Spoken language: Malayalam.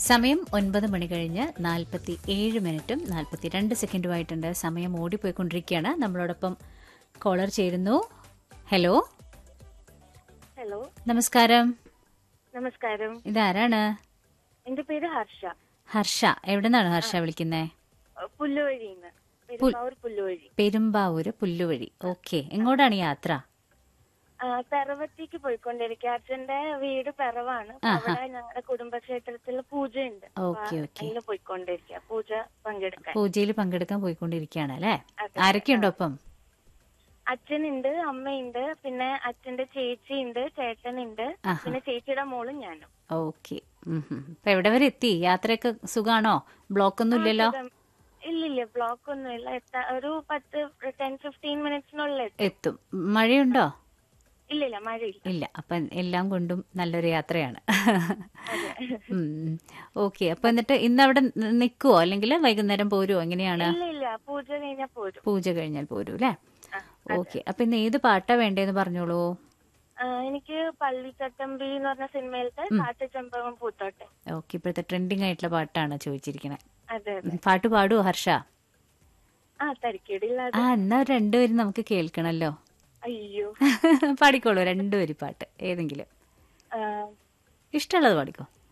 സമയം ഒൻപത് മണി കഴിഞ്ഞ് നാൽപ്പത്തി ഏഴ് മിനിറ്റും നാൽപ്പത്തി രണ്ട് സെക്കൻഡുമായിട്ടുണ്ട് സമയം ഓടിപ്പോയിക്കൊണ്ടിരിക്കുകയാണ് നമ്മളോടൊപ്പം കോളർ ചേരുന്നു ഹലോ ഹലോ നമസ്കാരം നമസ്കാരം ഇതാരാണ് എന്റെ പേര് ഹർഷ ഹർഷ എവിടെ നിന്നാണ് ഹർഷ വിളിക്കുന്നത് അഹ് പുല്ലുവഴിന്ന് പെരുമ്പാവൂർ പുല്ലുവഴി പെരുമ്പാവൂര് പുല്ലുവഴി ഓക്കെ എങ്ങോട്ടാണ് യാത്ര ആ, പെറവത്തേക്ക് പോയിക്കൊണ്ടിരിക്കുക അച്ഛന്റെ വീട് പെറവാണ് അപ്പൊ അവിടെ ഞങ്ങളുടെ കുടുംബക്ഷേത്രത്തിൽ പൂജയുണ്ട് അപ്പൊ ഓക്കെ ഓക്കെ അതിന് പോയിക്കൊണ്ടിരിക്കുക പൂജ പങ്കെടുക്കാൻ പൂജയിൽ പങ്കെടുക്കാൻ പോയിക്കൊണ്ടിരിക്കുകയാണ് അല്ലേ അതെ. ആരൊക്കെയുണ്ടോ അപ്പം അച്ഛനുണ്ട് അമ്മയുണ്ട് പിന്നെ അച്ഛന്റെ ചേച്ചിയുണ്ട് ചേട്ടനുണ്ട് ആഹാ. പിന്നെ ചേച്ചിയുടെ മോളും ഞാനും ഓക്കെ ഇപ്പൊ എവിടെ വരെ എത്തി യാത്രയൊക്കെ സുഖാണോ ബ്ലോക്ക് ഒന്നും ഇല്ലല്ലോ സുഖം. ഇല്ലില്ല ബ്ലോക്ക് ഒന്നുമില്ല എത്താ- ഒരു പത്ത് ടെൻ ഫിഫ്റ്റീൻ മിനിറ്റ്സിനുള്ളിൽ എത്തും എത്തും മഴയുണ്ടോ ഇല്ലില്ല മഴയില്ല ഇല്ല അപ്പം എല്ലാം കൊണ്ടും നല്ലൊരു യാത്രയാണ് ഓക്കെ അപ്പൊ എന്നിട്ട് ഇന്ന് അവിടെ നിൽക്കുവോ അല്ലെങ്കിൽ വൈകുന്നേരം പോരുവോ എങ്ങനെയാണ് ഇല്ല ഇല്ല പൂജ കഴിഞ്ഞാൽ പോരും പൂജ കഴിഞ്ഞാൽ പോരും അല്ലേ ആ, ഓക്കെ അപ്പൊ ഇന്ന് ഏത് പാട്ടാ വേണ്ടേന്ന് പറഞ്ഞോളൂ ആ, എനിക്ക് പള്ളിച്ചട്ടമ്പി എന്ന് പറഞ്ഞ സിനിമയിലത്തെ കാട്ടുചെമ്പകം പൂത്തോട്ടെ ഓക്കെ ഇപ്പോഴത്തെ ട്രെൻഡിങ് ആയിട്ടുള്ള പാട്ടാണ് ചോദിച്ചിരിക്കണേ അതെ അതെ പാട്ട് പാടുവോ ഹർഷ ആ തരക്കേടില്ലാതെ ആ എന്നാ രണ്ടുപേരും നമുക്ക് കേൾക്കണല്ലോ അയ്യോ പാടിക്കോളൂ രണ്ടുപേരും പാട്ട് ഏതെങ്കിലും ആ, ഇഷ്ടമുള്ളത് പാടിക്കോ